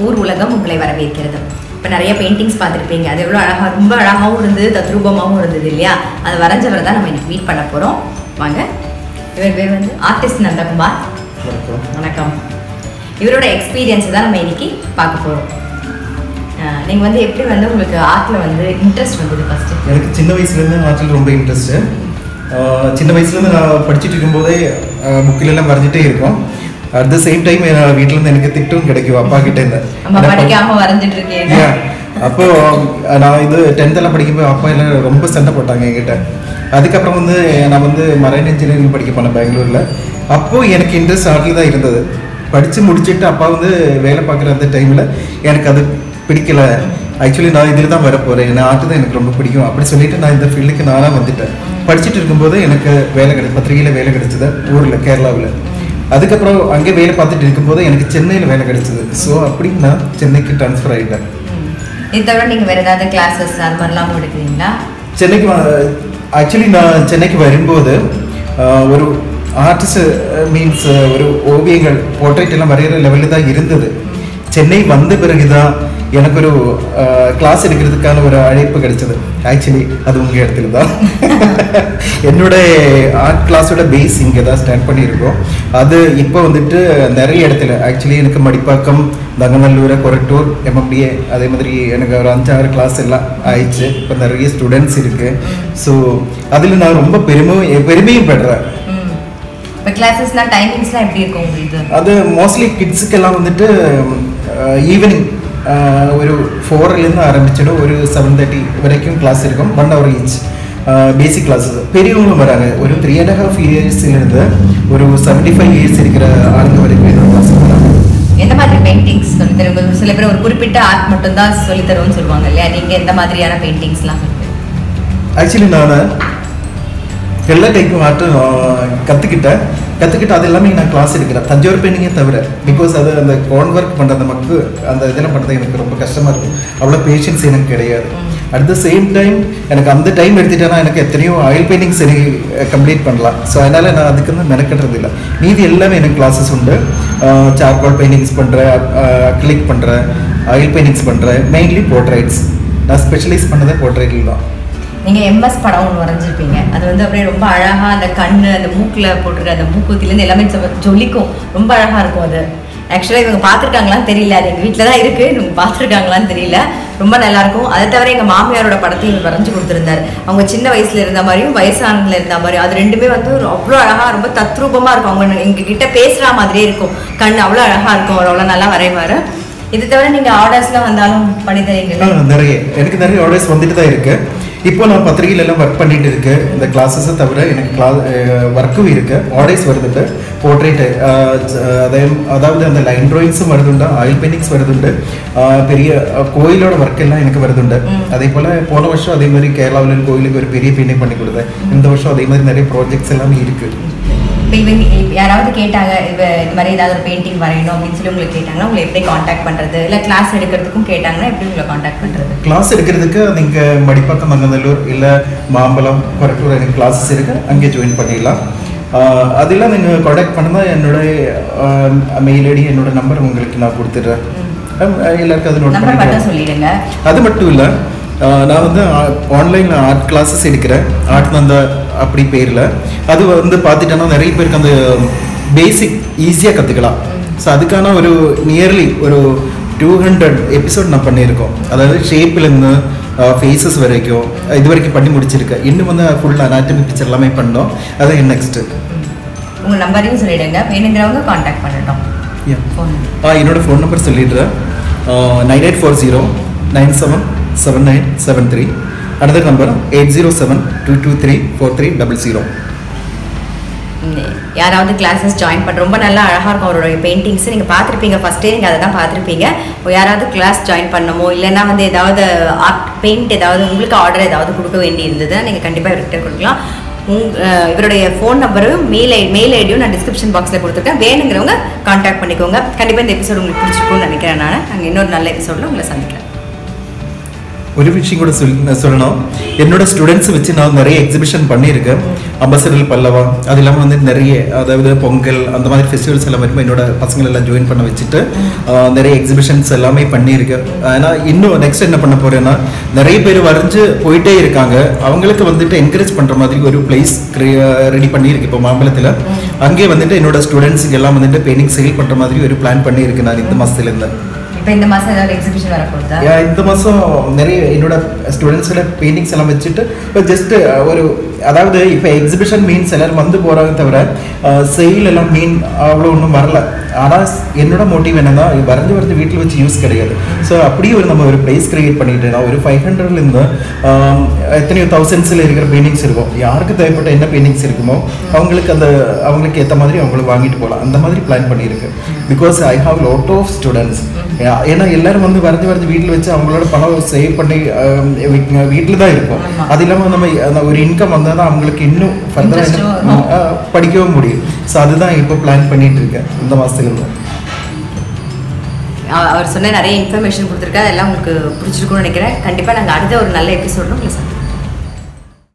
ஊர் உலகம் உங்களை வரவேற்கிறது இப்போ நிறைய பெயிண்டிங்ஸ் பார்த்துருப்பீங்க அது எவ்வளோ அழகாக ரொம்ப அழகாகவும் இருந்தது தத்ரூபமாகவும் இருந்தது இல்லையா அது வரைஞ்சவரை தான் நம்ம இன்னைக்கு மீட் பண்ண போகிறோம் வாங்க இவர் பேர் வந்து ஆர்டிஸ்ட் நந்தகுமார் வணக்கம் வணக்கம் இவரோட எக்ஸ்பீரியன்ஸ் தான் நம்ம இன்னைக்கு பார்க்க போகிறோம் நீங்கள் வந்து எப்படி வந்து உங்களுக்கு ஆர்ட்டில் வந்து இன்ட்ரெஸ்ட் வந்தது ஃபஸ்ட்டு எனக்கு சின்ன வயசுலேருந்து ஆர்ட்டில் ரொம்ப இன்ட்ரெஸ்ட்டு சின்ன வயசுலேருந்து நான் படிச்சுட்டு இருக்கும்போதே புக்கில் எல்லாம் வரைஞ்சிட்டே இருக்கோம் அட் த சேம் டைம் வீட்டிலேருந்து எனக்கு திட்டும் கிடைக்கும் அப்பா கிட்ட இருந்து நம்ம படிக்காம வரைஞ்சிட்டு இருக்கீங்க Yeah. அப்போ அஹ், நான் இது டென்த்தெல்லாம் படிக்கும்போது அப்பா எல்லாம் ரொம்ப சண்டை போட்டாங்க என்கிட்ட அதுக்கப்புறம் வந்து நான் வந்து மரைன் இன்ஜினியரிங் படிக்க போனேன் பெங்களூரில் அப்போ எனக்கு இன்ட்ரெஸ்ட் ஆர்ட்டில் தான் இருந்தது படித்து முடிச்சுட்டு அப்பா வந்து வேலை பார்க்குற அந்த டைமில் எனக்கு அது பிடிக்கல ஆக்சுவலி நான் இதில் தான் வர போகிறேன் ஏன்னா ஆர்ட் தான் எனக்கு ரொம்ப பிடிக்கும் அப்படி சொல்லிட்டு நான் இந்த ஃபீல்டுக்கு நானாக வந்துட்டேன் படிச்சுட்டு இருக்கும்போது எனக்கு வேலை கிடை பத்திரிகையில் வேலை கிடைச்சது ஊரில் கேரளாவில் அதுக்கப்புறம் அங்கே வேலை பார்த்துட்டு இருக்கும்போது எனக்கு சென்னையில் வேலை கிடைச்சது ஸோ அப்படி நான் சென்னைக்கு ட்ரான்ஸ்ஃபர் ஆகிட்டேன் ம். இது தவிர நீங்கள் வேறு ஏதாவது கிளாஸஸ் அது மாதிரிலாம் எடுக்கிறீங்களா சென்னைக்கு ஆக்சுவலி நான் சென்னைக்கு வரும்போது ஆஹ், ஒரு ஆர்டிஸ்ட் மீன்ஸ் ஒரு ஓவியங்கள் போர்ட்ரேட் எல்லாம் வரைகிற லெவலில் தான் இருந்தது சென்னை வந்த பிறகுதான் எனக்கு ஒரு கிளாஸ் எடுக்கிறதுக்கான ஒரு அழைப்பு கிடைச்சது ஆக்சுவலி அது உங்கள் இடத்துல தான் என்னோட ஆர்ட் கிளாஸோட பேஸ் இங்கே தான் ஸ்டார்ட் பண்ணியிருக்கோம் அது இப்போ வந்துட்டு நிறைய இடத்துல ஆக்சுவலி எனக்கு மடிப்பாக்கம் தங்கநல்லூர் கொரட்டூர் எம்எம்டிஏ அதே மாதிரி எனக்கு ஒரு அஞ்சாறு கிளாஸ் எல்லாம் ஆயிடுச்சு இப்போ நிறைய ஸ்டூடெண்ட்ஸ் இருக்கு ஸோ அதில் நான் ரொம்ப பெருமை பெருமையும் படுறேன் ம் இப்போ கிளாஸஸ்லாம் டைமிங்ஸ்லாம் எப்படி இருக்கும் உங்களுக்கு அது மோஸ்ட்லி கிட்ஸுக்கெல்லாம் வந்துட்டு ஈவினிங் ஒரு ஃபோர்லேருந்து ஆரம்பிச்சிட்டு ஒரு செவன் தேர்ட்டி வரைக்கும் கிளாஸ் இருக்கும் one hour each basic classes பெரியவங்களும் வராங்க ஒரு த்ரீ அண்ட் ஹாஃப் இயர்ஸ்லேருந்து ஒரு செவன்டி ஃபைவ் இயர்ஸ் இருக்கிற ஆளுங்க வரைக்கும் என்னோட கிளாஸ் வராங்க எந்த மாதிரி பெயிண்டிங்ஸ் சொல்லி தருவீங்க சில பேர் ஒரு குறிப்பிட்ட ஆர்ட் மட்டும் தான் சொல்லி தருவோம்னு சொல்லுவாங்க இல்லையா நீங்கள் எந்த மாதிரியான பெயிண்டிங்ஸ்லாம் சொல்லுவீங்க ஆக்சுவலி நான் எல்லா டைப்பும் ஆர்ட்டும் கற்றுக்கிட்டேன் கற்றுக்கிட்டு அது எல்லாமே நான் கிளாஸ் எடுக்கிறேன் தஞ்சாவூர் பெயிண்டிங்கே தவிர பிகாஸ் அது அந்த கோன் ஒர்க் பண்ணுற அந்த மக்கு அந்த இதெல்லாம் பண்ணுறது எனக்கு ரொம்ப கஷ்டமாக இருக்கும் அவ்வளோ பேஷன்ஸ் எனக்கு கிடையாது அட் த சேம் டைம் எனக்கு அந்த டைம் எடுத்துட்டேன்னா எனக்கு எத்தனையோ ஆயில் பெயிண்டிங்ஸ் எனக்கு கம்ப்ளீட் பண்ணலாம் ஸோ அதனால் நான் அதுக்கு வந்து மெனக்கட்டுறது இல்லை மீதி எல்லாமே எனக்கு கிளாஸஸ் உண்டு சார்கோல் பெயிண்டிங்ஸ் பண்ணுறேன் அக்லிக் பண்ணுறேன் ஆயில் பெயிண்டிங்ஸ் பண்ணுறேன் மெயின்லி போர்ட்ரைட்ஸ் நான் ஸ்பெஷலைஸ் பண்ணதே போர்ட்ரைட்டில் தான் நீங்கள் எம்எஸ் படம் ஒன்று வரைஞ்சிருப்பீங்க அது வந்து அப்படியே ரொம்ப அழகாக அந்த கண் அந்த மூக்கில் போட்டிருக்க அந்த மூக்குத்திலேருந்து எல்லாமே ஜொ- ஜொலிக்கும் ரொம்ப அழகாக இருக்கும் அது ஆக்சுவலாக இவங்க பார்த்துருக்காங்களான்னு தெரியல அது எங்கள் வீட்டில் தான் இருக்குது இவங்க பார்த்துருக்காங்களான்னு தெரியல ரொம்ப நல்லா இருக்கும் அதை தவிர எங்கள் மாமியாரோட படத்தையும் இவர் வரைஞ்சு கொடுத்துருந்தாரு அவங்க சின்ன வயசுல இருந்த மாதிரியும் வயசானதுல இருந்த மாதிரியும் அது ரெண்டுமே வந்து ஒரு அவ்வளோ அழகாக ரொம்ப தத்ரூபமாக இருக்கும் அவங்க எங்ககிட்ட பேசுகிற மாதிரியே இருக்கும் கண் அவ்வளோ அழகாக இருக்கும் அவர் அவ்வளோ நல்லா வரைவார் இது தவிர நீங்கள் ஆர்டர்ஸ்லாம் வந்தாலும் பண்ணி தரீங்களா ஆ, நிறைய எனக்கு நிறைய ஆர்டர்ஸ் வந்துட்டு தான் இருக்கு இப்போ நான் பத்திரிகையில எல்லாம் ஒர்க் பண்ணிட்டு இருக்கு இந்த கிளாஸஸை தவிர எனக்கு கிளாஸ் ஒர்க்கும் இருக்கு ஆர்டர்ஸ் வருதுண்டு போர்ட்ரேட் அதே அதாவது அந்த லைன் ட்ராயிங்ஸும் வருதுண்டு ஆயில் பெயிண்டிங்ஸ் வருதுண்டு ஆ, பெரிய அ, கோயிலோட ஒர்க் எல்லாம் எனக்கு வருதுண்டு அதே போல போன வருஷம் அதே மாதிரி கேரளாவில் கோயிலுக்கு ஒரு பெரிய பெயிண்டிங் பண்ணி கொடுத்தேன் இந்த வருஷம் அதே மாதிரி நிறைய ப்ராஜெக்ட்ஸ் எல்லாமே இருக்கு இப்போ இவங்க இப்ப யாராவது கேட்டாங்க இவ இந்த மாதிரி ஏதாவது ஒரு பெயிண்டிங் வரையணும் அப்படின்னு சொல்லி உங்களுக்கு கேட்டாங்கன்னா உங்களை எப்படி காண்டாக்ட் பண்ணுறது இல்லை கிளாஸ் எடுக்கிறதுக்கும் கேட்டாங்கன்னா எப்படி உங்களை காண்டாக்ட் பண்ணுறது கிளாஸ் எடுக்கிறதுக்கு நீங்கள் மடிப்பாக்கம் மங்கநல்லூர் இல்லை மாம்பலம் கொரட்டூர் எனக்கு கிளாஸஸ் இருக்கு அங்கே ஜாயின் பண்ணிடலாம் ஆஹ் அதெல்லாம் நீங்கள் காண்டாக்ட் பண்ணால் என்னோட மெயில் ஐடி என்னோட நம்பர் உங்களுக்கு நான் கொடுத்துட்றேன் ஆஹ் எல்லாருக்கும் அது நோட் நம்பர் மட்டும் பண்ணிக்கலாம் சொல்லிடுங்க அது மட்டும் இல்லை நான் வந்து ஆன்லைனில் ஆர்ட் கிளாஸஸ் எடுக்கிறேன் ஆர்ட் அந்த அப்படி பேரில் அது வந்து பார்த்துட்டேன்னா நிறைய பேருக்கு அந்த பேசிக் ஈஸியாக கற்றுக்கலாம் ஸோ அதுக்கான ஒரு நியர்லி ஒரு டூ ஹண்ட்ரட் எபிசோட் நான் பண்ணியிருக்கோம் அதாவது ஷேப்லேருந்து ஃபேஸஸ் வரைக்கும் இது வரைக்கும் பண்ணி முடிச்சிருக்கேன் இன்னும் வந்து ஃபுல் அனாட்டமி பிக்சர் எல்லாமே பண்ணோம் அதான் நெக்ஸ்ட்டு உங்கள் நம்பரையும் சொல்லிடுங்க வேணுங்கிறவங்க காண்டாக்ட் பண்ணட்டும் ஃபோன் ஆ என்னோட ஃபோன் நம்பர் சொல்லிடுறேன் nine eight four zero nine seven seven nine seven three அடுத்த number eight zero seven two two three four three double zero யாராவது கிளாஸஸ் ஜாயின் பண்ண ரொம்ப நல்லா அழகாக இருக்கும் அவரோட பெயிண்டிங்ஸ் நீங்கள் பார்த்துருப்பீங்க ஃபஸ்ட்டே நீங்கள் அதை தான் பார்த்துருப்பீங்க இப்போ யாராவது கிளாஸ் ஜாயின் பண்ணமோ இல்லைன்னா வந்து ஏதாவது ஆர்ட் பெயிண்ட் ஏதாவது உங்களுக்கு ஆர்டர் ஏதாவது கொடுக்க வேண்டி இருந்ததுன்னா நீங்கள் கண்டிப்பாக இவர்கிட்ட கொடுக்கலாம் உங் அஹ் இவருடைய ஃபோன் நம்பரும் மெயில் ஐ மெயில் ஐடியும் நான் டிஸ்கிரிப்ஷன் பாக்ஸில் கொடுத்துருக்கேன் வேணுங்கிறவங்க காண்டாக்ட் பண்ணிக்கோங்க கண்டிப்பாக இந்த எபிசோட் உங்களுக்கு பிடிச்சிருக்கும்னு நினைக்கிறேன் நான் நாங்கள் இன்னொரு நல்ல எபிசோடில் உங்களை சந்திக்கிறேன் ஒரு விஷயம் கூட சொல் சொல்லணும் என்னோட ஸ்டூடெண்ட்ஸ் வச்சு நான் நிறைய எக்ஸிபிஷன் பண்ணியிருக்கேன் அம்பசடல் பல்லவா அது இல்லாமல் வந்து நிறைய அதாவது பொங்கல் அந்த மாதிரி ஃபெஸ்டிவல்ஸ் எல்லாம் வரும்போது என்னோட பசங்களை எல்லாம் ஜாயின் பண்ண வச்சுட்டு ஆஹ், நிறைய எக்ஸிபிஷன்ஸ் எல்லாமே பண்ணியிருக்கேன் ஏன்னா இன்னும் நெக்ஸ்ட் என்ன பண்ண போறேன்னா நிறைய பேர் வரைஞ்சு போயிட்டே இருக்காங்க அவங்களுக்கு வந்துட்டு என்கரேஜ் பண்ற மாதிரி ஒரு பிளேஸ் ரெடி பண்ணியிருக்கு இப்போ மாம்பழத்தில் அங்கே வந்துட்டு என்னோட ஸ்டூடெண்ட்ஸுக்கு எல்லாம் வந்துட்டு பெயிண்டிங் சேல் பண்ற மாதிரி ஒரு பிளான் பண்ணியிருக்கேன் நான் இந்த மாசத்துல இருந்து இப்போ இந்த மாசம் ஏதாவது எக்ஸிபிஷன் வரப்போகுதா Yeah, இந்த மாதம் நிறைய என்னோட ஸ்டூடெண்ட்ஸோட பெயிண்டிங்ஸ் எல்லாம் வச்சுட்டு இப்போ ஜஸ்ட் ஒரு அதாவது இப்போ எக்ஸிபிஷன் மீன்ஸ் எல்லாரும் வந்து போகிறாங்க தவிர செயில் எல்லாம் மீன் அவ்வளோ ஒன்றும் வரல ஆனால் என்னோட மோட்டிவ் என்னன்னா வரைஞ்சி வரைஞ்சி வீட்டில் வச்சு யூஸ் கிடையாது ஸோ அப்படியே ஒரு நம்ம ஒரு ப்ரைஸ் கிரியேட் பண்ணிட்டு நான் ஒரு ஃபைவ் ஹண்ட்ரட்லேருந்து எத்தனையோ தௌசண்ட்ஸில் இருக்கிற பெயிண்டிங்ஸ் இருக்கும் யாருக்கு தேவைப்பட்ட என்ன பெயிண்டிங்ஸ் இருக்குமோ அவங்களுக்கு அந்த அவங்களுக்கு ஏற்ற மாதிரி அவங்களுக்கு வாங்கிட்டு போகலாம் அந்த மாதிரி பிளான் பண்ணியிருக்கு because I have lot of students ஏன்னா எல்லாரும் வந்து வரைஞ்சி வரைஞ்சி வீட்டில் வச்சு அவங்களோட பணம் சேவ் பண்ணி வீட்டில் தான் இருக்கும் ஆமா. அது இல்லாமல் நம்ம அந்த ஒரு இன்கம் வந்தால் தான் அவங்களுக்கு இன்னும் ஃபர்தர் Interest வரும். படிக்கவும் முடியும் ஸோ அதுதான் இப்போ பிளான் பண்ணிட்டு இருக்கேன் இந்த மாதத்துலேருந்து அவர் சொன்ன நிறைய இன்ஃபர்மேஷன் கொடுத்துருக்காரு அதெல்லாம் உங்களுக்கு பிடிச்சிருக்கும்னு நினைக்கிறேன் கண்டிப்பாக நாங்கள் அடுத்த ஒரு நல்ல எபிசோட உங்களை சந்திப்போம்